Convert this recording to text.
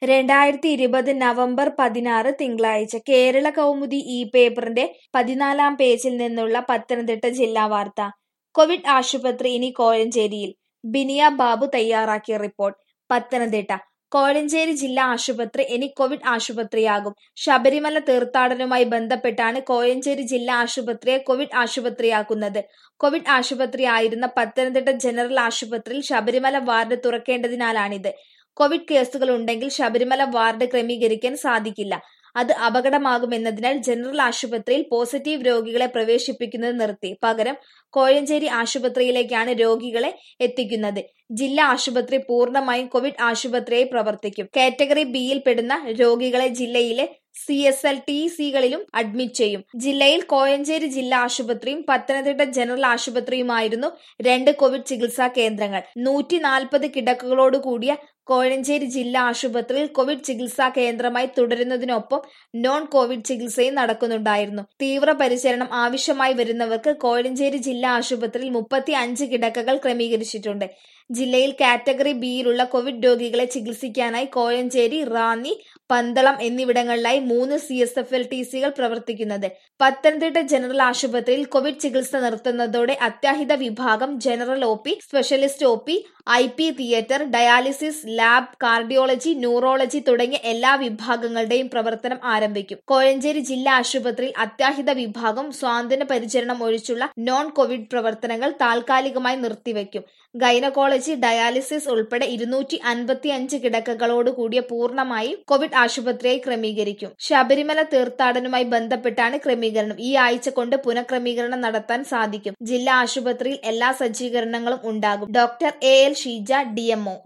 രണ്ടായിരത്തി ഇരുപത് നവംബർ പതിനാറ് തിങ്കളാഴ്ച കേരള കൗമുദി ഈ പേപ്പറിന്റെ പതിനാലാം പേജിൽ നിന്നുള്ള പത്തനംതിട്ട ജില്ലാ വാർത്ത കോവിഡ് ആശുപത്രി ഇനി കോഴഞ്ചേരിയിൽ ബിനിയ ബാബു തയ്യാറാക്കിയ റിപ്പോർട്ട് പത്തനംതിട്ട കോഴഞ്ചേരി ജില്ലാ ആശുപത്രി ഇനി കോവിഡ് ആശുപത്രിയാകും ശബരിമല തീർത്ഥാടനവുമായി ബന്ധപ്പെട്ടാണ് കോഴഞ്ചേരി ജില്ലാ ആശുപത്രിയെ കോവിഡ് ആശുപത്രിയാക്കുന്നത് കോവിഡ് ആശുപത്രിയായിരുന്ന പത്തനംതിട്ട ജനറൽ ആശുപത്രിയിൽ ശബരിമല വാർഡ് തുറക്കേണ്ടതിനാലാണിത് കോവിഡ് കേസുകൾ ഉണ്ടെങ്കിൽ ശബരിമല വാർഡ് ക്രമീകരിക്കാൻ സാധിക്കില്ല അത് അപകടമാകുമെന്നതിനാൽ ജനറൽ ആശുപത്രിയിൽ പോസിറ്റീവ് രോഗികളെ പ്രവേശിപ്പിക്കുന്നത് നിർത്തി പകരം കോഴഞ്ചേരി ആശുപത്രിയിലേക്കാണ് രോഗികളെ എത്തിക്കുന്നത് ജില്ലാ ആശുപത്രി പൂർണ്ണമായും കോവിഡ് ആശുപത്രിയായി പ്രവർത്തിക്കും കാറ്റഗറി ബിയിൽ പെടുന്ന രോഗികളെ ജില്ലയിലെ സി എസ് എൽ ടി സികളിലും അഡ്മിറ്റ് ചെയ്യും ജില്ലയിൽ കോഴഞ്ചേരി ജില്ലാ ആശുപത്രിയും പത്തനംതിട്ട ജനറൽ ആശുപത്രിയുമായിരുന്നു രണ്ട് കോവിഡ് ചികിത്സാ കേന്ദ്രങ്ങൾ നൂറ്റി നാൽപ്പത് കിടക്കകളോട് കൂടിയ കോഴഞ്ചേരി ജില്ലാ ആശുപത്രിയിൽ കോവിഡ് ചികിത്സാ കേന്ദ്രമായി തുടരുന്നതിനൊപ്പം നോൺ കോവിഡ് ചികിത്സയും നടക്കുന്നുണ്ടായിരുന്നു തീവ്രപരിചരണം ആവശ്യമായി വരുന്നവർക്ക് കോഴഞ്ചേരി ജില്ലാ ആശുപത്രിയിൽ മുപ്പത്തി അഞ്ച് കിടക്കകൾ ക്രമീകരിച്ചിട്ടുണ്ട് ജില്ലയിൽ കാറ്റഗറി ബിയിലുള്ള കോവിഡ് രോഗികളെ ചികിത്സിക്കാനായി കോഴഞ്ചേരി റാന്നി പന്തളം എന്നിവിടങ്ങളിലായി മൂന്ന് C S F L T സികൾ പ്രവർത്തിക്കുന്നത് പത്തനംതിട്ട ജനറൽ ആശുപത്രിയിൽ കോവിഡ് ചികിത്സ നിർത്തുന്നതോടെ അത്യാഹിത വിഭാഗം general O P specialist O P I P theatre dialysis lab cardiology neurology തുടങ്ങിയ എല്ലാ വിഭാഗങ്ങളുടെയും പ്രവർത്തനം ആരംഭിക്കും കോഴഞ്ചേരി ജില്ലാ ആശുപത്രിയിൽ അത്യാഹിത വിഭാഗം സ്വാന്തന പരിചരണം ഒഴിച്ചുള്ള നോൺ കോവിഡ് പ്രവർത്തനങ്ങൾ താൽക്കാലികമായി നിർത്തിവെക്കും ഗൈനക്കോളജി ഡയാലിസിസ് ഉൾപ്പെടെ ഇരുന്നൂറ്റി അൻപത്തി അഞ്ച് കിടക്കകളോട് കൂടിയ പൂർണ്ണമായും കോവിഡ് ആശുപത്രിയായി ക്രമീകരിക്കും ശബരിമല തീർത്ഥാടനവുമായി ബന്ധപ്പെട്ടാണ് ക്രമീകരണം ഈ ആഴ്ച കൊണ്ട് പുനഃക്രമീകരണം നടത്താൻ സാധിക്കും ജില്ലാ ആശുപത്രിയിൽ എല്ലാ സജ്ജീകരണങ്ങളും ഉണ്ടാകും doctor A L Sheeja D